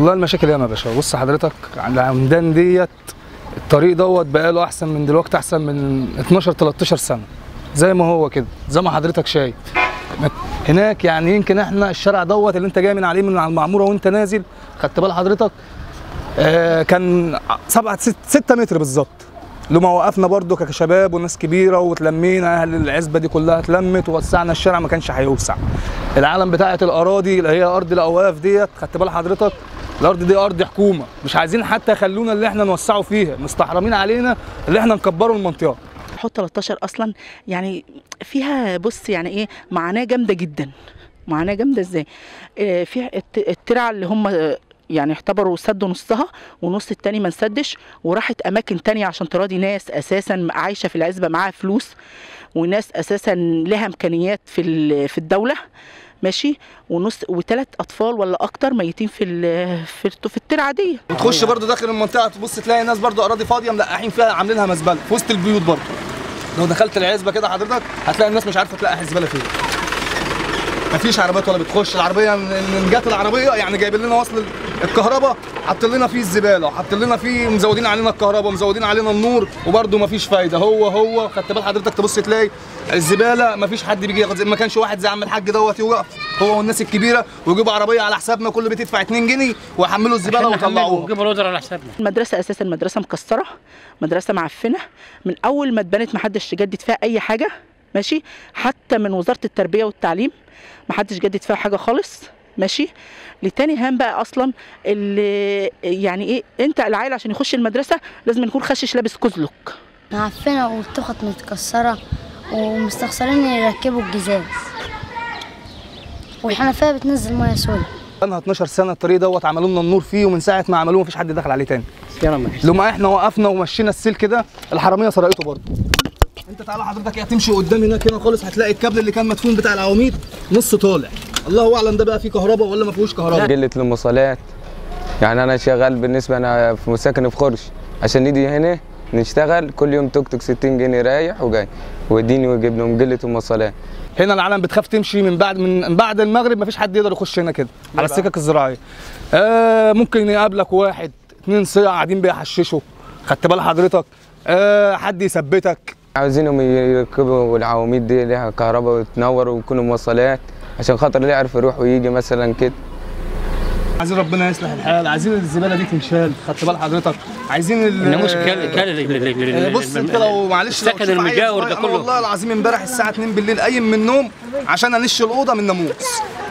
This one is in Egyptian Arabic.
والله المشاكل ياما يا باشا بص حضرتك عند عمدان ديت الطريق دوت بقاله احسن من دلوقتي احسن من 12 13 سنه زي ما هو كده زي ما حضرتك شايف هناك يعني يمكن احنا الشارع دوت اللي انت جاي من عليه من على المعموره وانت نازل خدت بال حضرتك آه كان 7 6 متر بالظبط لما وقفنا برضو كشباب وناس كبيره وتلمينا اهل العزبه دي كلها اتلمت ووسعنا الشارع ما كانش هيوسع العالم بتاعه الاراضي اللي هي ارض الاواف ديت خدت بال حضرتك الارض دي ارض حكومه مش عايزين حتى يخلونا اللي احنا نوسعوا فيها مستحرمين علينا اللي احنا نكبروا المنطقه حوض 13 اصلا يعني فيها بص يعني ايه معاناه جامده جدا معاناه جامده ازاي آه، فيها الت- الترع اللي هم آه، يعني اعتبروا سدوا نصها والنص التاني ما نسدش وراحت اماكن تانية عشان تراضي ناس اساسا عايشه في العزبه معاها فلوس وناس اساسا لها امكانيات في ال- في الدوله ماشي ونص وثلاث اطفال ولا اكتر ميتين في ال- في الت- في الترعه دي وتخش برضو داخل المنطقه تبص تلاقي ناس برضو اراضي فاضيه ملقحين فيها عاملينها مزبله في وسط البيوت برضو لو دخلت العزبه كده حضرتك هتلاقي الناس مش عارفه تلاقي زباله فين مفيش عربيات ولا بتخش العربيه من جت العربيه يعني جايبين لنا وصل الكهرباء حاطين لنا فيه الزباله وحاطين لنا فيه مزودين علينا الكهرباء ومزودين علينا النور وبرده مفيش فايده هو هو خدت بال حضرتك تبص تلاقي الزباله مفيش حد بيجي ياخد ما كانش واحد زي عم الحاج دوت يوقف هو والناس الكبيره ويجيبوا عربيه على حسابنا كل بيت يدفع 2 جنيه ويحملوا الزباله ويطلعوها نجيب الاوردر على حسابنا المدرسة أساسا مدرسة مكسرة مدرسة معفنة من أول ما اتبنت محدش جدد فيها أي حاجة ماشي حتى من وزارة التربية والتعليم محدش جدد فيها حاجة خالص ماشي لتاني هام بقى اصلا اللي يعني ايه انت العيل عشان يخش المدرسه لازم يكون خشش لابس كزلك معفنة والتخت متكسرة ومستخسرين يركبوا الجزاز والحنفية بتنزل مية سودا بقالنا 12 سنه الطريق دوت عملوا لنا النور فيه ومن ساعه ما عملوه مفيش حد دخل عليه تاني يلا ماشي لما احنا وقفنا ومشينا السلك ده الحراميه سرقته برضه انت تعالى حضرتك هتمشي قدام هناك هنا خالص هتلاقي الكابل اللي كان مدفون بتاع العواميد نص طالع الله اعلم ده بقى فيه كهرباء ولا ما فيهوش كهرباء قلة المواصلات يعني أنا شغال بالنسبة أنا في ساكن في خرش عشان نيجي هنا نشتغل كل يوم توك توك 60 جنيه رايح وجاي ويديني ويجيب لهم قلة المواصلات هنا العالم بتخاف تمشي من بعد من بعد المغرب مفيش حد يقدر يخش هنا كده على السكك الزراعيه آه ممكن يقابلك واحد اتنين صيع قاعدين بيحششوا خدت بال حضرتك آه حد يثبتك عاوزينهم يركبوا العواميد دي ليها كهرباء وتنور ويكونوا مواصلات عشان خاطر اللي يعرف يروح ويجي مثلا كده عايزين ربنا يصلح الحال عايزين الزباله دي تنشال خدت بال حضرتك عايزين ال- الناموس كان كان آه، بص انت لو معلش لو السكن تشوف عيل المجاور صغير، ده أنا كله والله العظيم امبارح الساعه 2 بالليل قايم من النوم عشان انش الاوضه من ناموس